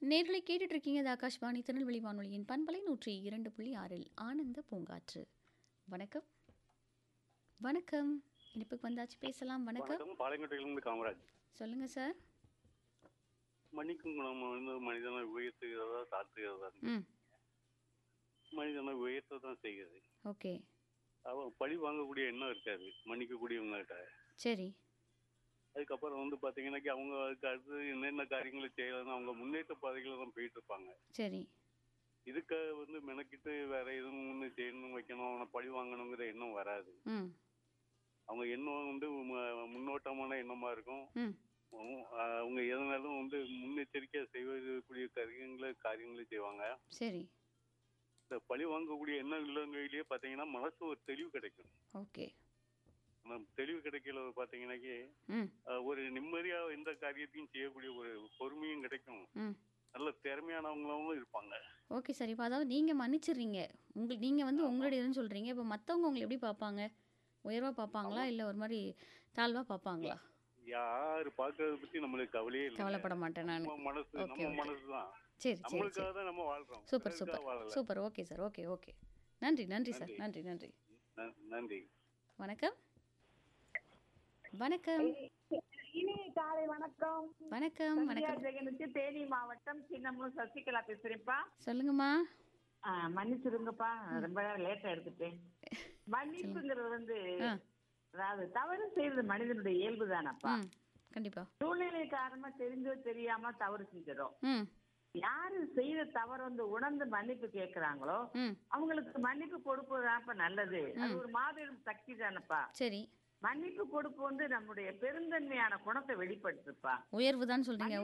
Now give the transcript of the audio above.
நேர்களை கேட்டுட்டு இருக்கீங்க இது ஆகாஷ்வாணி திருநெல்வேலி வானொலியின் பண்பலை நூற்றி இரண்டு புள்ளி ஆறில் ஆனந்த பூங்காற்று வணக்கம் வணக்கம் இனிப்புக்கு வந்தாச்சு பேசலாம் வணக்கம் வணக்கம் பாளையங்கோட்டையிலிருந்து காமராஜ் சொல்லுங்க சார் மன்னிக்கும் குணம் வந்து மனிதனை உயர்த்துகிறதா தாழ்த்துகிறதா ம் மனிதனை உயர்த்த தான் செய்கிறது ஓகே அவன் பழி வாங்கக்கூடிய எண்ணம் இருக்காது மன்னிக்கக்கூடியவங்ககிட்ட சரி அதுக்கப்புறம் வந்து பார்த்தீங்கன்னாக்கி அவங்க அதுக்கு அடுத்து என்னென்ன காரியங்களை செய்யலாம் அவங்க முன்னேற்ற பாதைகளை தான் போயிட்டு இருப்பாங்க சரி இதுக்கு வந்து மெனக்கிட்டு வேற எதுவும் ஒன்று செய்யணும் வைக்கணும் அவனை பழி வாங்கணுங்கிற எண்ணம் வராது ம் அவங்க எண்ணம் வந்து மு- முன்னோட்டமான எண்ணமா இருக்கும் ம் அவங்க- அவங்க எதனாலும் வந்து முன்னெச்சரிக்கையாக செய்வதற்குரிய காரியங்களை காரியங்களை செய்வாங்க சரி இந்த பழி வாங்கக்கூடிய எண்ணம் இல்லைங்கையிலேயே பார்த்தீங்கன்னா மனசு ஒரு தெளிவு கிடைக்கும் ஓகே நம்ம தெளிவு கிடைக்கல பார்த்தீங்கன்னாக்கி ம் அஹ், ஒரு நிம்மதியாக எந்த காரியத்தையும் செய்யக்கூடிய ஒரு பொறுமையும் கிடைக்கும் ம் நல்ல திறமையானவங்களும் இருப்பாங்க ஓகே சார் இப்போ அதாவது நீங்கள் மன்னிச்சிடுறீங்க உங்கள் நீங்கள் வந்து உங்களுடையதுன்னு சொல்கிறீங்க இப்போ மற்றவங்க உங்களை எப்படி பார்ப்பாங்க உயர்வாக பார்ப்பாங்களா இல்லை ஒரு மாதிரி தாழ்வாக பார்ப்பாங்களா யாரு பார்க்கறத பத்தி நம்மளுக்கு கவலையே இல்லை கவலைப்பட மாட்டேன் நான் நம்ம மனசு Okay, நம்ம okay. மனசு தான் சரி சரி சரி நம்மளுக்காக தான் நம்ம வாழ்றோம் சூப்பர் பிறருக்காக சூப்பர் வாழல super okay sir okay okay நன்றி நன்றி சார் நன்றி நன்றி ந- நன்றி வணக்கம் வணக்கம் இனிய காலை வணக்கம் வணக்கம் சந்தியா வணக்கம் ஜெகனுக்கு தேனி மாவட்டம் சின்னமும் சசிகலா பேசுறேன்ப்பா சொல்லுங்கம்மா ஆ, மன்னிச்சிருங்கப்பா ரொம்ப லேட்டா எடுத்துட்டேன் மன்னிப்புங்கிறது வந்து ஆ அதாவது தவறு செய்யறது மனிதனுடைய இயல்பு தானப்பா ம் கண்டிப்பா சூழ்நிலை காரணமா தெரிஞ்சோ தெரியாம தவறு செஞ்சிடும் ம் யாரு செய்த தவறு வந்து உணர்ந்து மன்னிப்பு கேக்குறாங்களோ ம் அவங்களுக்கு மன்னிப்பு கொடுப்பதுதான்ப்பா நல்லது அது ஒரு மாபெரும் சக்தி தானப்பா சரி மன்னிப்பு கொடுப்பு வந்து நம்முடைய பெருந்தன்மையான குணத்தை வெளிப்படுத்துப்பா உயர்வு தான் சொல்கிறீங்க